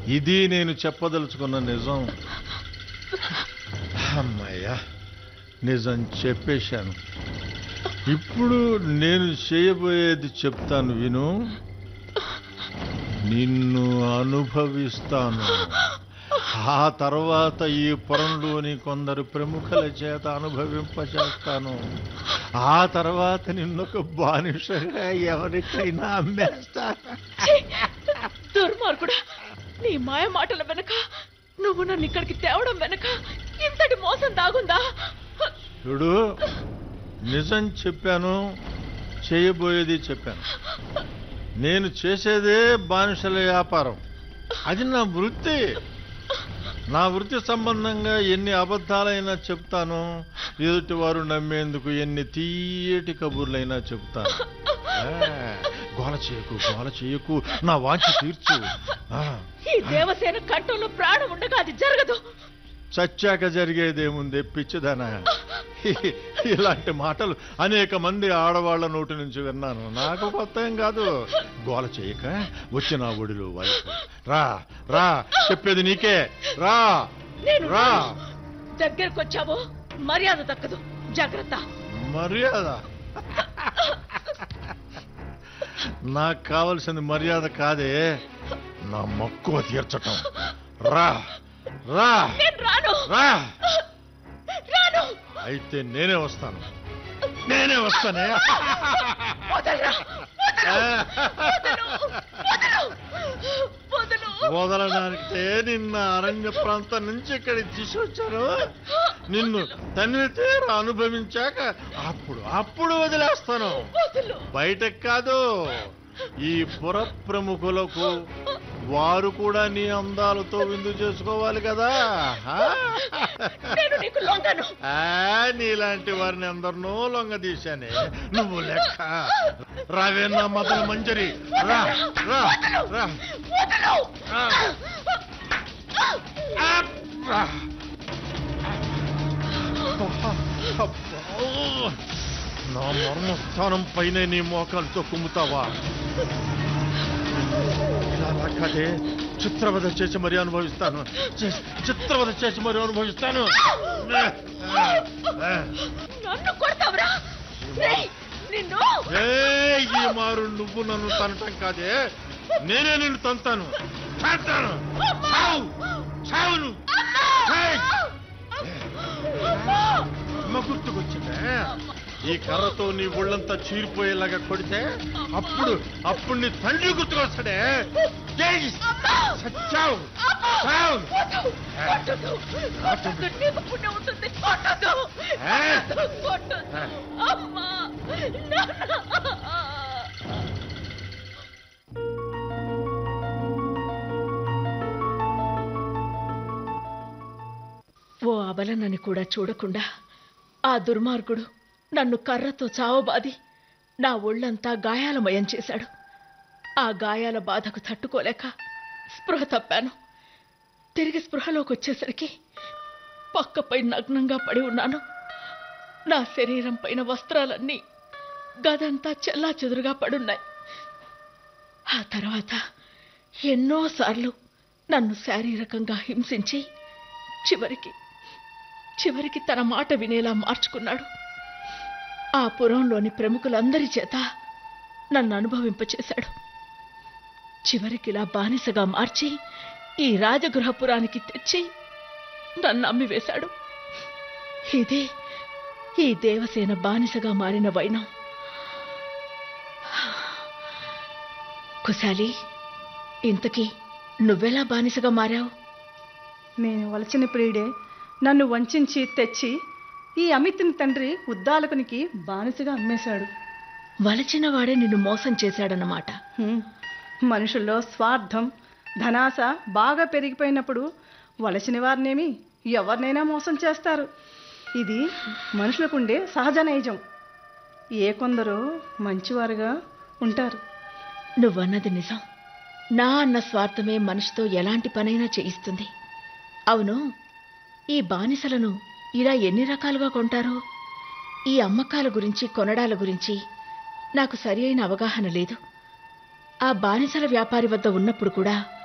ఇది నేను చెప్పదలుచుకున్న నిజం అమ్మయ్యా నిజం చెప్పేశాను ఇప్పుడు నేను చేయబోయేది చెప్తాను విను నిన్ను అనుభవిస్తాను ఆ తర్వాత ఈ పురంలోని కొందరు ప్రముఖుల చేత అనుభవింపచేస్తాను ఆ తర్వాత నిన్నొక బానిసగా ఎవరికైనా అమ్మేస్తాను ఛీ! దుర్మార్గుడా నీ మాయ మాటల వెనక నువ్వు నన్ను ఇక్కడికి తేవడం వెనక ఇంతటి మోసం దాగుందా చూడు నిజం చెప్పాను చేయబోయేది చెప్పాను నేను చేసేదే బానిసల వ్యాపారం అది నా వృత్తి నా వృత్తి సంబంధంగా ఎన్ని అబద్ధాలైనా చెప్తాను ఎదుటి వారు నమ్మేందుకు ఎన్ని తీయటి కబుర్లైనా చెప్తాను ఆ, గోల చేయకు గోల చేయకు నా వాంఛ తీర్చు ఆ, ఈ దేవసేన కంఠంలో ప్రాణం ఉండగా అది జరగదు చచ్చాక జరిగేదేముంది పిచ్చిదనా ఇలాంటి మాటలు అనేక మంది ఆడవాళ్ల నోటి నుంచి విన్నాను నాకు కొత్త ఏం కాదు గోల చేయక వచ్చి నా ఒడిలో వైపు రా రా చెప్పేది నీకే రా నేను రా దగ్గరకు వచ్చావో మర్యాద దక్కదు జాగ్రత్త మర్యాద నాకు కావలసింది మర్యాద కాదే నా మక్కువ తీర్చటం రా రా నేను రాను రా రాను అయితే నేనే వస్తాను నేనే వస్తానే వదలరా వదలు వదలు వదలు వదలడానికే నిన్న అరణ్య ప్రాంతం నుంచి ఇక్కడికి తీసుకొచ్చాను నిన్ను తన్ని తీర అనుభవించాక అప్పుడు అప్పుడు వదిలేస్తాను వదలు బయటకు కాదు ఈ పుర ప్రముఖులకు వారు కూడా నీ అందాలతో విందు చేసుకోవాలి కదా ఆ? నేను నీకు లొంగను ఆ, నీలాంటి వారిని అందరినో లొంగ తీశానే నువ్వు లెక్క రావే నా మదన మంజరి రా రా రా వదలు రా. ఆ, రా. అబ్బా. నా మర్మస్థానం పైన నీ మోకాలతో కుమ్ముతావా ఇలా రాకదే చిత్రవద చేసి మరీ అనుభవిస్తాను చి- చిత్రవద చేసి మరీ అనుభవిస్తాను నన్ను కొడతావురా రేయ్, నిన్ను ఏయ్, ఈ మారు నువ్వు నన్ను తనటం కాదే నేనే నిన్ను తంతాను తంతాను చావు చావు నువ్వు ఏయ్! అమ్మ గుర్తుకొచ్చిందే ఈ కర్రతో నీ ఒళ్ళంతా చీరిపోయేలాగా కొడితే అప్పుడు అప్పుడు నీ తండ్రి గుర్తుకొస్తాడే ఏయ్! చచ్చావు చావు కొట్టదు కొట్టదు నీకు పుణ్యం ఉంటుంది కొట్టదు ఏ? కొట్టదు అమ్మా నాన్న ఓ అబలనని కూడా చూడకుండా ఆ దుర్మార్గుడు నన్ను కర్రతో చావబాది నా ఒళ్ళంతా గాయాలమయం చేశాడు ఆ గాయాల బాధకు తట్టుకోలేక స్పృహ తప్పాను తిరిగి స్పృహలోకి వచ్చేసరికి పక్కపై నగ్నంగా పడి ఉన్నాను నా శరీరం పైన వస్త్రాలన్నీ గదంతా చెల్లా చెదురుగా పడున్నాయి ఆ తర్వాత ఎన్నోసార్లు నన్ను శారీరకంగా హింసించి చివరికి చివరికి తన మాట వినేలా మార్చుకున్నాడు ఆ పురంలోని ప్రముఖులందరి చేత నన్ను అనుభవింపచేశాడు చివరికి ఇలా బానిసగా మార్చి ఈ రాజగృహపురానికి తెచ్చి నన్ను అమ్మివేశాడు ఇదే ఈ దేవసేన బానిసగా మారిన వైనం కుశాలి ఇంతకీ నువ్వెలా బానిసగా మారావు నేను వలచిన ప్రియుడే నన్ను వంచించి తెచ్చి ఈ అమిత్ని తండ్రి ఉద్దాలకునికి బానిసగా అమ్మేశాడు వలచిన వాడే నిన్ను మోసం చేశాడన్నమాట హ్మ్. మనుషుల్లో స్వార్థం ధనాశ బాగా పెరిగిపోయినప్పుడు వలసిన వారినేమి ఎవరినైనా మోసం చేస్తారు ఇది మనుషులకుండే సహజ నైజం ఏ కొందరు మంచివారుగా ఉంటారు నువ్వన్నది నిజం నా అన్న స్వార్థమే మనిషితో ఎలాంటి పనైనా చేయిస్తుంది అవును ఈ బానిసలను ఇలా ఎన్ని రకాలుగా కొంటారో ఈ అమ్మకాల గురించి కొనడాల గురించి నాకు సరి అయిన అవగాహన లేదు ఆ బానిసల వ్యాపారి వద్ద ఉన్నప్పుడు కూడా